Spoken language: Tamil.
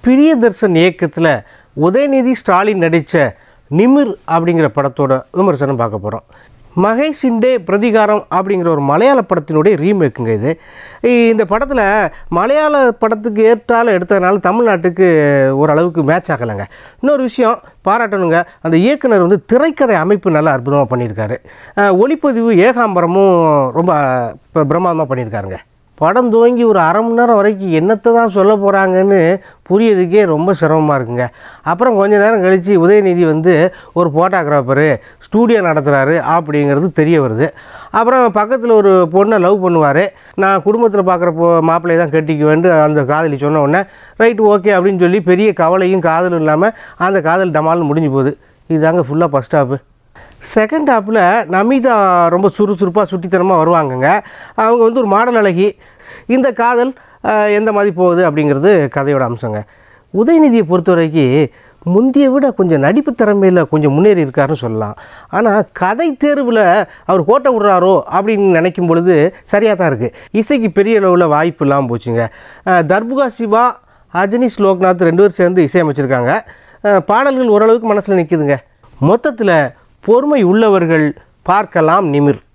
பிரியதர்ஷன் இயக்கத்தில் உதயநிதி ஸ்டாலின் நடித்த நிமிர் அப்படிங்கிற படத்தோட விமர்சனம் பார்க்க போகிறோம் மகேஷ் இண்டே பிரதிகாரம் அப்படிங்கிற ஒரு மலையாள படத்தினுடைய ரீமேக்குங்க இது இந்த படத்தில் மலையாள படத்துக்கு ஏற்றால எடுத்ததுனால தமிழ்நாட்டுக்கு ஓரளவுக்கு மேட்ச் ஆகலைங்க இன்னொரு விஷயம் பாராட்டணுங்க அந்த இயக்குனர் வந்து திரைக்கதை அமைப்பு நல்லா அற்புதமாக பண்ணியிருக்காரு அஹ் ஒளிப்பதிவு ஏகாம்பரமும் ரொம்ப இப்போ பிரமாதமாக பண்ணியிருக்காருங்க படம் துவங்கி ஒரு அரை மணி நேரம் வரைக்கும் என்னத்தை தான் சொல்ல போகிறாங்கன்னு புரியறதுக்கே ரொம்ப சிரமமாக இருக்குங்க அப்புறம் கொஞ்ச நேரம் கழித்து உதயநிதி வந்து ஒரு ஃபோட்டோகிராஃபரு ஸ்டூடியோ நடத்துகிறாரு அப்படிங்கிறது தெரிய வருது அப்புறம் பக்கத்தில் ஒரு பொண்ணை லவ் பண்ணுவார் நான் குடும்பத்தில் பார்க்குற பொ மாப்பிள்ளையை தான் கட்டிக்குவேன்ட்டு அந்த காதலி சொன்ன உடனே ரைட்டு ஓகே அப்படின்னு சொல்லி பெரிய கவலையும் காதலும் இல்லாமல் அந்த காதல் டமால்னு முடிஞ்சு போகுது இதுதாங்க ஃபுல்லாக ஃபஸ்ட் ஸ்டாப்பு செகண்ட் ஹாப்பில் நமிதா ரொம்ப சுறுசுறுப்பாக சுட்டித்தனமாக வருவாங்கங்க அவங்க வந்து ஒரு மாடல் அழகி இந்த காதல் அஹ், எந்த மாதிரி போகுது அப்படிங்கிறது கதையோட அம்சங்க உதயநிதியை பொறுத்த வரைக்கும் முந்தைய விட கொஞ்சம் நடிப்பு திறமையில் கொஞ்சம் முன்னேறி இருக்காருன்னு சொல்லலாம் ஆனால் கதை தேர்வில் அவர் கோட்டை விடுறாரோ அப்படின்னு நினைக்கும் பொழுது சரியாக தான் இருக்குது இசைக்கு பெரிய அளவில் வாய்ப்பு இல்லாமல் போச்சுங்க அஹ், தர்புகா சிவா அஜனிஷ் லோக்நாத் ரெண்டு பேரும் சேர்ந்து இசையமைச்சிருக்காங்க அஹ், பாடல்கள் ஓரளவுக்கு மனசில் நிற்குதுங்க மொத்தத்தில் பொறுமை உள்ளவர்கள் பார்க்கலாம் நிமிர்